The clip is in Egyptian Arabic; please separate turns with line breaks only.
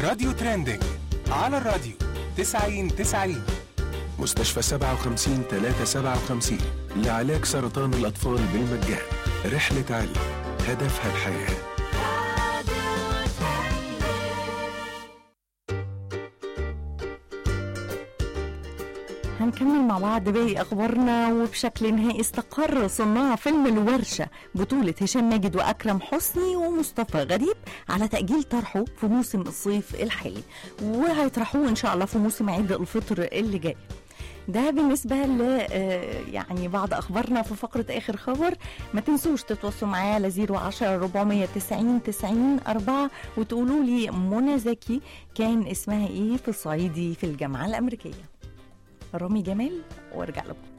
راديو ترندنج على الراديو 90 90
مستشفى 57 357 لعلاج سرطان الأطفال بالمجان رحلة علم هدفها الحياه
هنكمل مع بعض باقي اخبارنا وبشكل نهائي استقر صناع فيلم الورشه بطوله هشام ماجد واكرم حسني ومصطفى غريب على تاجيل طرحه في موسم الصيف الحالي وهيطرحوه ان شاء الله في موسم عيد الفطر اللي جاي ده بالنسبة ل آه، يعني بعض أخبارنا في فقرة آخر خبر ما تنسوش تتواصلوا معايا على 010 490 90 4 وتقولوا لي منى زكي كان اسمها إيه في الصعيدي في الجامعة الأمريكية رامي جمال وارجع لكم